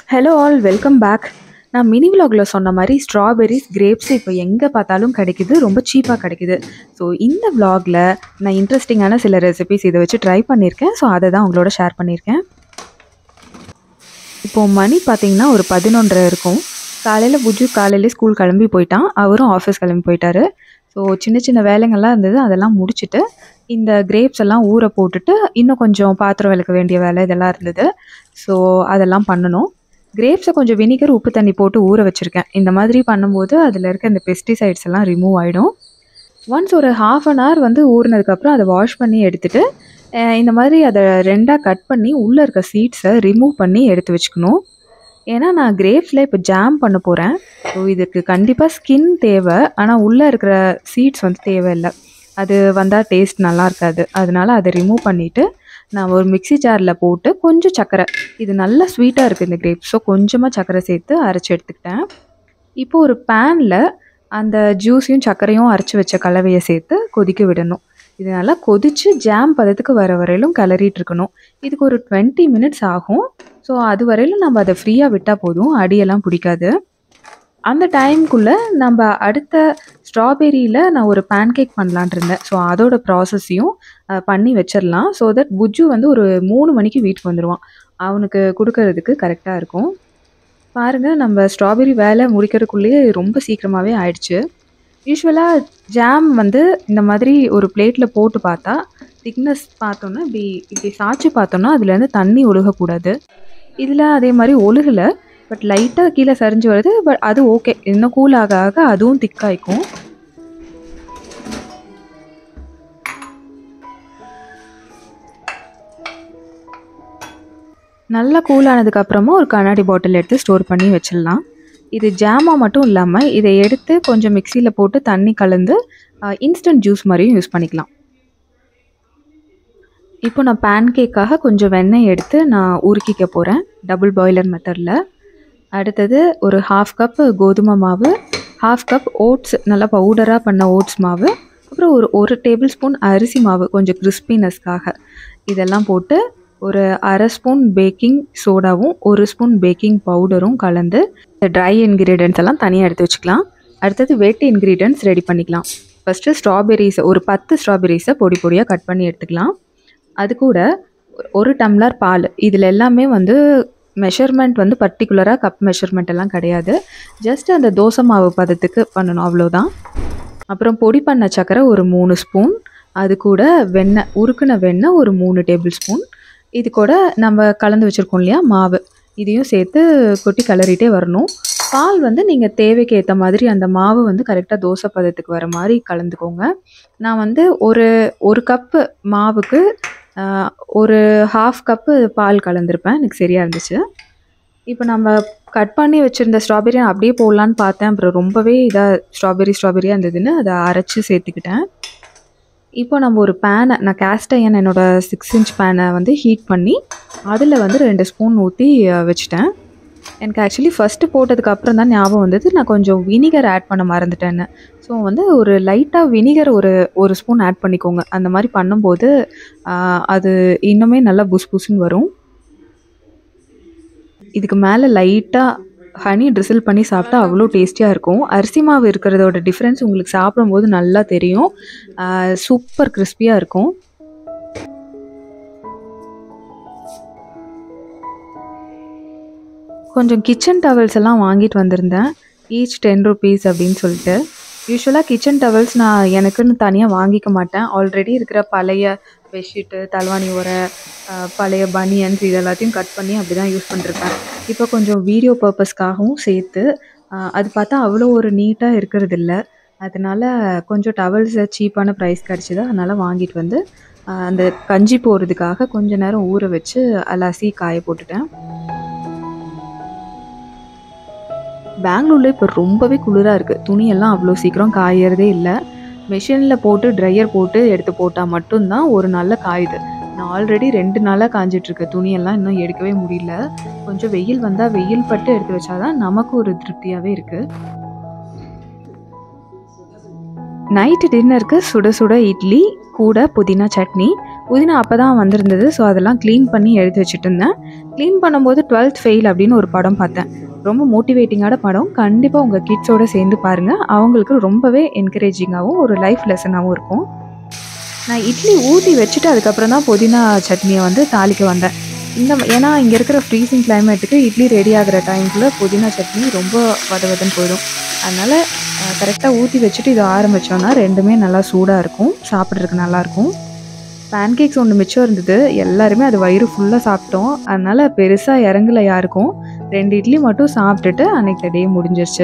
hello all welcome back நான் mini விலாகில் சொன்ன மாதிரி ஸ்ட்ராபெரிஸ் கிரேப்ஸ் இப்போ எங்கே பார்த்தாலும் கிடைக்குது ரொம்ப சீப்பாக கிடைக்குது ஸோ இந்த விலாகில் நான் இன்ட்ரெஸ்டிங்கான சில ரெசிபிஸ் இதை வச்சு ட்ரை பண்ணியிருக்கேன் ஸோ அதை தான் உங்களோட ஷேர் பண்ணியிருக்கேன் இப்போது மணி பார்த்தீங்கன்னா ஒரு பதினொன்றரை இருக்கும் காலையில் புஜு காலையிலே ஸ்கூல் கிளம்பி போயிட்டான் அவரும் ஆஃபீஸ் கிளம்பி போயிட்டாரு ஸோ சின்ன சின்ன வேலைங்கள்லாம் இருந்தது அதெல்லாம் முடிச்சுட்டு இந்த கிரேப்ஸ் எல்லாம் ஊற போட்டுட்டு இன்னும் கொஞ்சம் பாத்திரம் விளக்க வேண்டிய வேலை இதெல்லாம் இருந்தது ஸோ அதெல்லாம் பண்ணணும் கிரேப்ஸை கொஞ்சம் வினிகர் உப்பு தண்ணி போட்டு ஊற வச்சுருக்கேன் இந்த மாதிரி பண்ணும்போது அதில் இருக்க இந்த பெஸ்டிசைட்ஸ் எல்லாம் ரிமூவ் ஆகிடும் ஒன்ஸ் ஒரு ஹாஃப் அன் ஹவர் வந்து ஊறினதுக்கப்புறம் அதை வாஷ் பண்ணி எடுத்துட்டு அஹ் இந்த மாதிரி அதை ரெண்டாக கட் பண்ணி உள்ளே இருக்க சீட்ஸை ரிமூவ் பண்ணி எடுத்து வச்சுக்கணும் ஏன்னா நான் கிரேப்ஸில் இப்போ ஜாம் பண்ண போகிறேன் ஸோ இதுக்கு கண்டிப்பாக ஸ்கின் தேவை ஆனால் உள்ளே இருக்கிற சீட்ஸ் வந்து தேவையில்லை அது வந்தால் டேஸ்ட் நல்லா இருக்காது அதனால அதை ரிமூவ் பண்ணிவிட்டு நான் ஒரு மிக்ஸி ஜாரில் போட்டு கொஞ்சம் சர்க்கரை இது நல்லா ஸ்வீட்டாக இருக்குது இந்த கிரேப்ஸ் ஸோ கொஞ்சமாக சர்க்கரை சேர்த்து அரைச்சி எடுத்துக்கிட்டேன் இப்போ ஒரு பேனில் அந்த ஜூஸையும் சர்க்கரையும் அரைச்சி வச்ச கலவையை சேர்த்து கொதிக்க விடணும் இது நல்லா கொதித்து ஜாம் பதத்துக்கு வர வரையிலும் கிளறிட்டு இருக்கணும் இதுக்கு ஒரு டுவெண்ட்டி மினிட்ஸ் ஆகும் ஸோ அது வரையிலும் நம்ம அதை ஃப்ரீயாக விட்டால் போதும் அடியெல்லாம் பிடிக்காது அந்த டைம்குள்ளே நம்ம அடுத்த ஸ்ட்ராபெரியில் நான் ஒரு பேன்கேக் பண்ணலான் இருந்தேன் ஸோ அதோட ப்ராசஸையும் பண்ணி வச்சிடலாம் ஸோ தட் புஜ்ஜு வந்து ஒரு மூணு மணிக்கு வீட்டுக்கு வந்துடுவான் அவனுக்கு கொடுக்கறதுக்கு கரெக்டாக இருக்கும் பாருங்கள் நம்ம ஸ்ட்ராபெரி வேலை முடிக்கிறதுக்குள்ளேயே ரொம்ப சீக்கிரமாகவே ஆயிடுச்சு யூஸ்வலாக ஜாம் வந்து இந்த மாதிரி ஒரு பிளேட்டில் போட்டு பார்த்தா திக்னஸ் பார்த்தோன்னா இப்படி இப்படி சாய்ச்சி பார்த்தோன்னா அதுலேருந்து தண்ணி ஒழுகக்கூடாது இதில் அதே மாதிரி ஒழுகலை பட் லைட்டாக கீழே சரிஞ்சு வருது பட் அது ஓகே இன்னும் கூல் ஆக ஆக அதுவும் திக்காய்க்கும் நல்லா கூல் ஆனதுக்கப்புறமா ஒரு கண்ணாடி பாட்டில் எடுத்து ஸ்டோர் பண்ணி வச்சிடலாம் இது ஜாமாக மட்டும் இல்லாமல் இதை எடுத்து கொஞ்சம் மிக்சியில் போட்டு தண்ணி கலந்து இன்ஸ்டன்ட் ஜூஸ் மாதிரியும் யூஸ் பண்ணிக்கலாம் இப்போ நான் பேன்கேக்காக கொஞ்சம் வெண்ணெய் எடுத்து நான் உருக்கிக்க போகிறேன் டபுள் பாய்லர் மெத்தடில் அடுத்தது ஒரு ஹாஃப் கப் கோதுமை மாவு ஹாஃப் கப் ஓட்ஸ் நல்லா பவுடராக பண்ண ஓட்ஸ் மாவு அப்புறம் ஒரு ஒரு டேபிள் ஸ்பூன் அரிசி மாவு கொஞ்சம் கிறிஸ்பினஸ்க்காக இதெல்லாம் போட்டு ஒரு அரை ஸ்பூன் பேக்கிங் சோடாவும் ஒரு ஸ்பூன் பேக்கிங் பவுடரும் கலந்து ட்ரை இன்க்ரீடியன்ஸ் எல்லாம் தனியாக எடுத்து வச்சுக்கலாம் அடுத்தது வெட் இன்க்ரீடியன்ஸ் ரெடி பண்ணிக்கலாம் ஃபஸ்ட்டு ஸ்ட்ராபெரிஸை ஒரு பத்து ஸ்ட்ராபெரிஸை பொடி பொடியாக கட் பண்ணி எடுத்துக்கலாம் அது கூட ஒரு டம்ளர் பால் இதில் எல்லாமே வந்து மெஷர்மெண்ட் வந்து பர்டிகுலராக கப் மெஷர்மெண்ட் எல்லாம் கிடையாது ஜஸ்ட் அந்த தோசை மாவு பதத்துக்கு பண்ணணும் அவ்வளோதான் அப்புறம் பொடி பண்ண சக்கரை ஒரு மூணு ஸ்பூன் அது கூட வெண்ணெய் உருக்குன வெண்ணெய் ஒரு மூணு டேபிள் ஸ்பூன் இது கூட நம்ம கலந்து வச்சுருக்கோம் இல்லையா மாவு இதையும் சேர்த்து கொட்டி கிளறிட்டே வரணும் பால் வந்து நீங்கள் தேவைக்கு ஏற்ற மாதிரி அந்த மாவு வந்து கரெக்டாக தோசை பதத்துக்கு வர மாதிரி கலந்துக்கோங்க நான் வந்து ஒரு ஒரு கப்பு மாவுக்கு ஒரு ஹாஃப் கப்பு பால் கலந்துருப்பேன் எனக்கு சரியாக இருந்துச்சு இப்போ நம்ம கட் பண்ணி வச்சுருந்த ஸ்ட்ராபெரி அப்படியே போடலான்னு பார்த்தேன் அப்புறம் ரொம்பவே இதாக ஸ்ட்ராபெரி ஸ்ட்ராபெரியாக இருந்ததுன்னு அதை அரைச்சி சேர்த்துக்கிட்டேன் இப்போ நம்ம ஒரு பேனை நான் கேஸ்ட் அயன் என்னோடய சிக்ஸ் இன்ச் பேனை வந்து ஹீட் பண்ணி அதில் வந்து ரெண்டு ஸ்பூன் ஊற்றி வச்சுட்டேன் எனக்கு ஆக்சுவலி ஃபஸ்ட்டு போட்டதுக்கு அப்புறம் தான் ஞாபகம் வந்தது நான் கொஞ்சம் வினிகர் ஆட் பண்ண மறந்துட்டேன்னு ஸோ வந்து ஒரு லைட்டாக வினிகர் ஒரு ஒரு ஸ்பூன் ஆட் பண்ணிக்கோங்க அந்த மாதிரி பண்ணும்போது அது இன்னுமே நல்லா புஸ் புஸ்ன்னு வரும் இதுக்கு மேலே லைட்டாக ஹனி ட்ரிசில் பண்ணி சாப்பிட்டா அவ்வளோ டேஸ்டியாக இருக்கும் அரிசி மாவு இருக்கிறதோட டிஃப்ரென்ஸ் உங்களுக்கு சாப்பிடும்போது நல்லா தெரியும் சூப்பர் கிறிஸ்பியாக இருக்கும் கொஞ்சம் கிச்சன் டவல்ஸ் எல்லாம் வாங்கிட்டு வந்திருந்தேன் ஈச் டென் ருபீஸ் அப்படின்னு சொல்லிட்டு யூஸ்வலாக கிச்சன் டவல்ஸ் நான் எனக்குன்னு தனியாக வாங்கிக்க மாட்டேன் ஆல்ரெடி இருக்கிற பழைய பெட்ஷீட்டு தலவாணி உரை பழைய பனியன்ஸ் இது எல்லாத்தையும் கட் பண்ணி அப்படி தான் யூஸ் பண்ணிருப்பேன் இப்போ கொஞ்சம் வீடியோ பர்பஸ்க்காகவும் சேர்த்து அது பார்த்தா அவ்வளோ ஒரு நீட்டாக இருக்கிறது இல்லை அதனால் கொஞ்சம் டவல்ஸ் சீப்பான ப்ரைஸ் கிடச்சிது அதனால் வாங்கிட்டு வந்து அந்த கஞ்சி போடுறதுக்காக கொஞ்ச நேரம் ஊற வச்சு அலசி காய போட்டுட்டேன் பெங்களூரில் இப்போ ரொம்பவே குளிராக இருக்குது துணியெல்லாம் அவ்வளோ சீக்கிரம் காயறதே இல்லை மிஷினில் போட்டு ட்ரையர் போட்டு எடுத்து போட்டால் மட்டும்தான் ஒரு நாளில் காயுது நான் ஆல்ரெடி ரெண்டு நாளாக காஞ்சிட்ருக்க துணியெல்லாம் இன்னும் எடுக்கவே முடியல கொஞ்சம் வெயில் வந்தால் வெயில் பட்டு எடுத்து வச்சாதான் நமக்கு ஒரு திருப்தியாகவே இருக்குது நைட்டு டின்னருக்கு சுட சுட இட்லி கூட புதினா சட்னி புதினா அப்போ தான் வந்திருந்தது ஸோ அதெல்லாம் க்ளீன் பண்ணி எடுத்து வச்சுட்டு இருந்தேன் க்ளீன் பண்ணும்போது டுவெல்த் ஃபெயில் அப்படின்னு ஒரு படம் பார்த்தேன் ரொம்ப மோட்டிவேட்டிங்கான படம் கண்டிப்பாக உங்கள் கிட்ஸோடு சேர்ந்து பாருங்கள் அவங்களுக்கு ரொம்பவே என்கரேஜிங்காகவும் ஒரு லைஃப் லெசனாகவும் இருக்கும் நான் இட்லி ஊற்றி வச்சுட்டு அதுக்கப்புறம் தான் புதினா சட்னியை வந்து தாளிக்க வந்தேன் இந்த ஏன்னா இங்கே இருக்கிற ஃப்ரீசிங் கிளைமேட்டுக்கு இட்லி ரெடி ஆகிற டைமுக்குள்ளே புதினா சட்னி ரொம்ப வத வதன்னு போயிடும் அதனால் கரெக்டாக ஊற்றி வச்சுட்டு இதை ஆரம்பித்தோன்னா ரெண்டுமே நல்லா சூடாக இருக்கும் சாப்பிட்றதுக்கு நல்லாயிருக்கும் பேன்கேக்ஸ் ஒன்று மிச்சம் இருந்தது எல்லாருமே அது வயிறு ஃபுல்லாக சாப்பிட்டோம் அதனால் பெருசாக இறங்கல யாருக்கும் ரெண்டு இட்லி மட்டும் சாப்பிட்டுட்டு அன்னைக்கு டே முடிஞ்சிருச்சு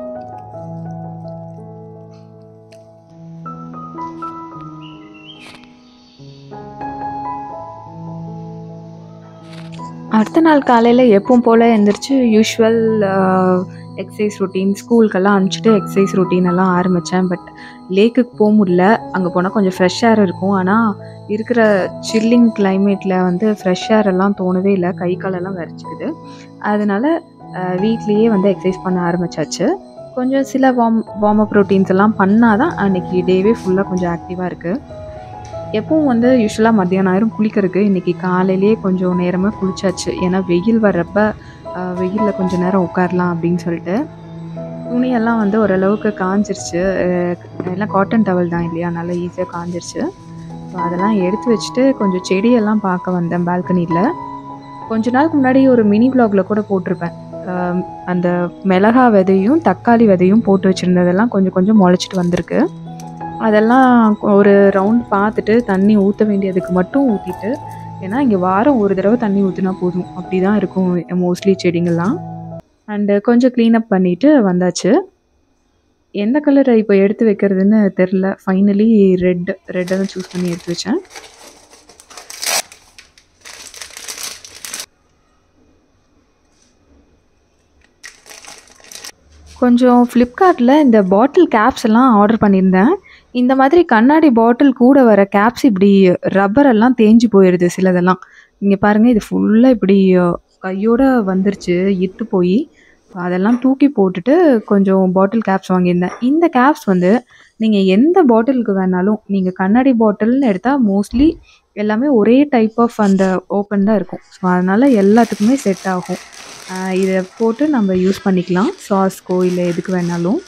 அடுத்த நாள் காலையில் எப்பவும் போல் எழுந்திரிச்சு யூஷுவல் எக்ஸசைஸ் ரொட்டீன் ஸ்கூலுக்கெல்லாம் அனுப்பிச்சிட்டு எக்ஸசைஸ் ரொட்டீன் எல்லாம் ஆரம்பித்தேன் பட் லேக்குக்கு போக முடியல அங்கே போனால் கொஞ்சம் ஃப்ரெஷ் ஏர் இருக்கும் ஆனால் இருக்கிற சில்லிங் கிளைமேட்டில் வந்து ஃப்ரெஷ் ஏர் எல்லாம் தோணவே இல்லை கை காலெல்லாம் வரைச்சிக்குது அதனால் வீட்லேயே வந்து எக்ஸசைஸ் பண்ண ஆரம்பித்தாச்சு கொஞ்சம் சில வார்ம் வார்ம் அப் ரொட்டீன்ஸ் எல்லாம் பண்ணால் தான் அன்றைக்கி டேவே ஃபுல்லாக கொஞ்சம் ஆக்டிவாக இருக்குது எப்பவும் வந்து யூஸ்வலாக மத்தியானம் ஆயிரம் குளிக்கிறதுக்கு இன்றைக்கி காலையிலேயே கொஞ்சம் நேரமாக குளிச்சாச்சு ஏன்னா வெயில் வர்றப்ப வெயிலில் கொஞ்சம் நேரம் உட்காரலாம் அப்படின்னு சொல்லிட்டு துணியெல்லாம் வந்து ஓரளவுக்கு காஞ்சிருச்சு எல்லாம் காட்டன் டவல் தான் இல்லையா நல்லா ஈஸியாக காஞ்சிருச்சு ஸோ அதெல்லாம் எடுத்து வச்சுட்டு கொஞ்சம் செடியெல்லாம் பார்க்க வந்தேன் பால்கனியில் கொஞ்ச நாளுக்கு முன்னாடி ஒரு மினி வ்ளாகில் கூட போட்டிருப்பேன் அந்த மிளகா விதையும் தக்காளி விதையும் போட்டு வச்சுருந்ததெல்லாம் கொஞ்சம் கொஞ்சம் முளைச்சிட்டு வந்திருக்கு அதெல்லாம் ஒரு ரவுண்ட் பார்த்துட்டு தண்ணி ஊற்ற வேண்டியதுக்கு மட்டும் ஊற்றிட்டு ஏன்னா இங்கே வாரம் ஒரு தடவை தண்ணி ஊற்றினா போதும் அப்படி தான் இருக்கும் மோஸ்ட்லி செடிங்கள்லாம் அண்டு கொஞ்சம் க்ளீனப் பண்ணிவிட்டு வந்தாச்சு எந்த கலரை இப்போ எடுத்து வைக்கிறதுன்னு தெரில ஃபைனலி ரெட் ரெட்டை தான் சூஸ் பண்ணி எடுத்து வச்சேன் கொஞ்சம் ஃப்ளிப்கார்ட்டில் இந்த பாட்டில் கேப்ஸ் எல்லாம் ஆர்டர் பண்ணியிருந்தேன் இந்த மாதிரி கண்ணாடி பாட்டில் கூட வர கேப்ஸ் இப்படி ரப்பர் எல்லாம் தேஞ்சு போயிடுது சிலதெல்லாம் இங்கே பாருங்கள் இது ஃபுல்லாக இப்படி கையோட வந்துருச்சு இட்டு போய் அதெல்லாம் தூக்கி போட்டுட்டு கொஞ்சம் பாட்டில் கேப்ஸ் வாங்கியிருந்தேன் இந்த கேப்ஸ் வந்து நீங்கள் எந்த பாட்டிலுக்கு வேணாலும் நீங்கள் கண்ணாடி பாட்டில்னு எடுத்தால் மோஸ்ட்லி எல்லாமே ஒரே டைப் ஆஃப் அந்த ஓப்பன் தான் இருக்கும் ஸோ அதனால் எல்லாத்துக்குமே செட் ஆகும் இதை போட்டு நம்ம யூஸ் பண்ணிக்கலாம் சாஸ்க்கோ இல்லை எதுக்கு வேணாலும்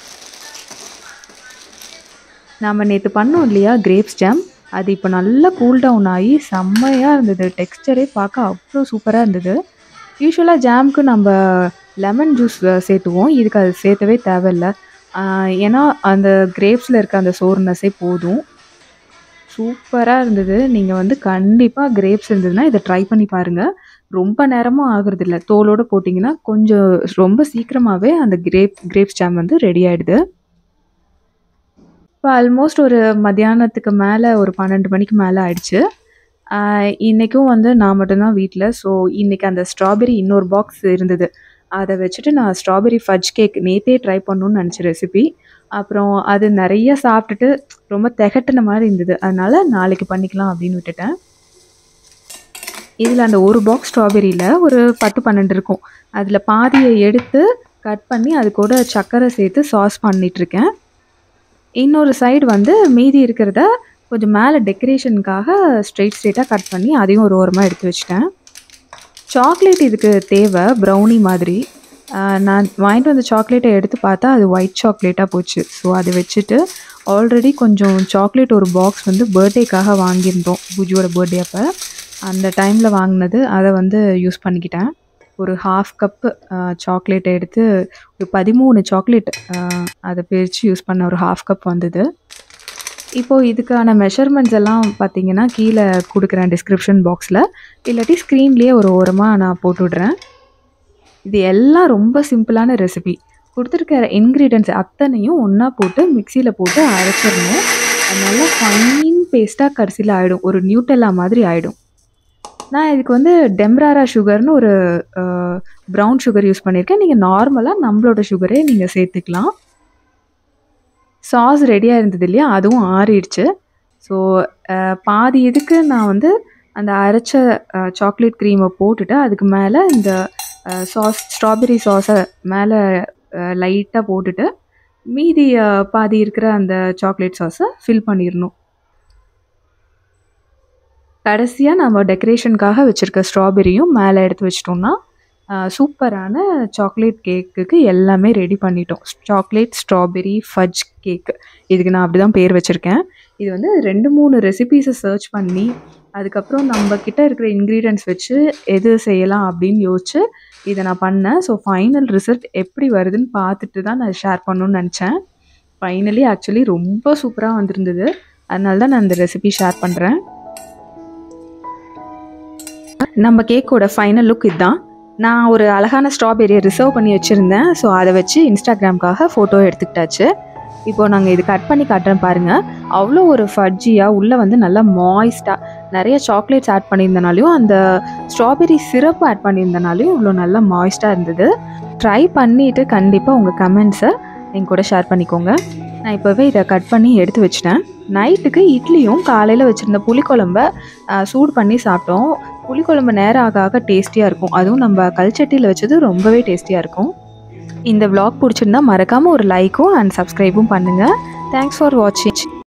நாம் நேற்று பண்ணோம் இல்லையா கிரேப்ஸ் ஜாம் அது இப்போ நல்லா கூல் டவுன் ஆகி செம்மையாக இருந்தது டெக்ஸ்டரே பார்க்க அவ்வளோ சூப்பராக இருந்தது யூஸ்வலாக ஜாமுக்கு நம்ம லெமன் ஜூஸ் சேர்த்துவோம் இதுக்கு அது சேர்த்தவே தேவையில்லை ஏன்னா அந்த கிரேப்ஸில் இருக்க அந்த சோர்னஸே போதும் சூப்பராக இருந்தது நீங்கள் வந்து கண்டிப்பாக கிரேப்ஸ் இருந்ததுன்னா இதை ட்ரை பண்ணி பாருங்கள் ரொம்ப நேரமும் ஆகுறது இல்லை தோலோடு போட்டிங்கன்னா கொஞ்சம் ரொம்ப சீக்கிரமாகவே அந்த கிரேப் கிரேப்ஸ் ஜாம் வந்து ரெடி ஆகிடுது இப்போ ஆல்மோஸ்ட் ஒரு மத்தியானத்துக்கு மேலே ஒரு பன்னெண்டு மணிக்கு மேலே ஆயிடுச்சு இன்றைக்கும் வந்து நான் மட்டும்தான் வீட்டில் ஸோ இன்றைக்கி அந்த ஸ்ட்ராபெரி இன்னொரு பாக்ஸ் இருந்தது அதை வச்சுட்டு நான் ஸ்ட்ராபெரி ஃபஜ் கேக் நேற்றே ட்ரை பண்ணணுன்னு நினச்ச ரெசிபி அப்புறம் அது நிறைய சாப்பிட்டுட்டு ரொம்ப திகட்டின மாதிரி இருந்தது அதனால் நாளைக்கு பண்ணிக்கலாம் அப்படின்னு விட்டுட்டேன் இதில் அந்த ஒரு பாக்ஸ் ஸ்ட்ராபெரியில் ஒரு பத்து பன்னெண்டு இருக்கும் அதில் பாதியை எடுத்து கட் பண்ணி அது கூட சர்க்கரை சேர்த்து சாஸ் பண்ணிகிட்ருக்கேன் இன்னொரு சைடு வந்து மீதி இருக்கிறத கொஞ்சம் மேலே டெக்கரேஷனுக்காக ஸ்ட்ரெயிட் ஸ்ட்ரெயிட்டாக கட் பண்ணி அதையும் ஒரு ஓரமாக எடுத்து வச்சிட்டேன் சாக்லேட் இதுக்கு தேவை ப்ரௌனி மாதிரி நான் வாங்கிட்டு வந்த சாக்லேட்டை எடுத்து பார்த்தா அது ஒயிட் சாக்லேட்டாக போச்சு ஸோ அதை வச்சுட்டு ஆல்ரெடி கொஞ்சம் சாக்லேட் ஒரு பாக்ஸ் வந்து பர்த்டேக்காக வாங்கியிருந்தோம் பூஜியோட பர்த்டே அப்போ அந்த டைமில் வாங்கினது அதை வந்து யூஸ் பண்ணிக்கிட்டேன் ஒரு ஹாஃப் கப்பு சாக்லேட்டை எடுத்து ஒரு பதிமூணு சாக்லேட் அதை பிரித்து யூஸ் பண்ண ஒரு ஹாஃப் கப் வந்தது இப்போது இதுக்கான மெஷர்மெண்ட்ஸ் எல்லாம் பார்த்தீங்கன்னா கீழே கொடுக்குறேன் டிஸ்கிரிப்ஷன் பாக்ஸில் இல்லாட்டி ஸ்க்ரீன்லேயே ஒரு ஓரமாக நான் போட்டுவிட்றேன் இது எல்லாம் ரொம்ப சிம்பிளான ரெசிபி கொடுத்துருக்கிற இன்க்ரீடியன்ஸ் அத்தனையும் ஒன்றா போட்டு மிக்சியில் போட்டு அரைச்சிடணும் அது நல்லா ஃபைன் பேஸ்ட்டாக கடைசியில் ஆகிடும் ஒரு நியூட்டெல்லா மாதிரி ஆகிடும் நான் இதுக்கு வந்து டெம்ராரா சுகர்னு ஒரு ப்ரௌன் சுகர் யூஸ் பண்ணியிருக்கேன் நீங்கள் நார்மலாக நம்மளோட சுகரே நீங்கள் சேர்த்துக்கலாம் சாஸ் ரெடியாக இருந்தது இல்லையா அதுவும் ஆறிடுச்சு ஸோ பாதி இதுக்கு நான் வந்து அந்த அரைச்ச சாக்லேட் க்ரீமை போட்டுட்டு அதுக்கு மேலே இந்த சாஸ் ஸ்ட்ராபெரி சாஸை மேலே லைட்டாக போட்டுட்டு மீதி பாதி இருக்கிற அந்த சாக்லேட் சாஸை ஃபில் பண்ணிடணும் கடைசியாக நம்ம டெக்கரேஷனுக்காக வச்சுருக்க ஸ்ட்ராபெரியும் மேலே எடுத்து வச்சிட்டோம்னா சூப்பரான சாக்லேட் கேக்குக்கு எல்லாமே ரெடி பண்ணிட்டோம் சாக்லேட் ஸ்ட்ராபெரி ஃபஜ் கேக் இதுக்கு நான் அப்படி தான் பேர் வச்சுருக்கேன் இது வந்து ரெண்டு மூணு ரெசிபீஸை சர்ச் பண்ணி அதுக்கப்புறம் நம்ம கிட்ட இருக்கிற இன்க்ரீடியன்ட்ஸ் வச்சு எது செய்யலாம் அப்படின்னு யோசிச்சு இதை நான் பண்ணேன் ஸோ ஃபைனல் ரிசல்ட் எப்படி வருதுன்னு பார்த்துட்டு தான் நான் ஷேர் பண்ணணும்னு நினச்சேன் ஃபைனலி ஆக்சுவலி ரொம்ப சூப்பராக வந்திருந்தது அதனால தான் நான் இந்த ரெசிபி ஷேர் பண்ணுறேன் நம்ம கேக்கோட ஃபைனல் லுக் இதுதான் நான் ஒரு அழகான ஸ்ட்ராபெரியை ரிசர்வ் பண்ணி வச்சுருந்தேன் ஸோ அதை வச்சு இன்ஸ்டாகிராம்காக ஃபோட்டோ எடுத்துக்கிட்டாச்சு இப்போ நாங்கள் இது கட் பண்ணி காட்டுறேன் பாருங்கள் அவ்வளோ ஒரு ஃபட்ஜியாக உள்ளே வந்து நல்லா மாய்ஸ்டாக நிறைய சாக்லேட்ஸ் ஆட் பண்ணியிருந்தனாலையும் அந்த ஸ்ட்ராபெரி சிரப் ஆட் பண்ணியிருந்தனாலையும் இவ்வளோ நல்லா மாய்ஸ்டாக இருந்தது ட்ரை பண்ணிவிட்டு கண்டிப்பாக உங்கள் கமெண்ட்ஸை என் கூட ஷேர் பண்ணிக்கோங்க நான் இப்போவே இதை கட் பண்ணி எடுத்து வச்சிட்டேன் நைட்டுக்கு இட்லியும் காலையில் வச்சுருந்த புளிக்குழம்ப சூடு பண்ணி சாப்பிட்டோம் புளிக்குழம்பு நேரம் ஆக ஆக டேஸ்டியாக இருக்கும் அதுவும் நம்ம கல்ச்சட்டியில் வச்சது ரொம்பவே டேஸ்டியாக இருக்கும் இந்த vlog பிடிச்சிருந்தா மறக்காமல் ஒரு லைக்கும் அண்ட் சப்ஸ்கிரைபும் பண்ணுங்கள் தேங்க்ஸ் ஃபார் வாட்சிங்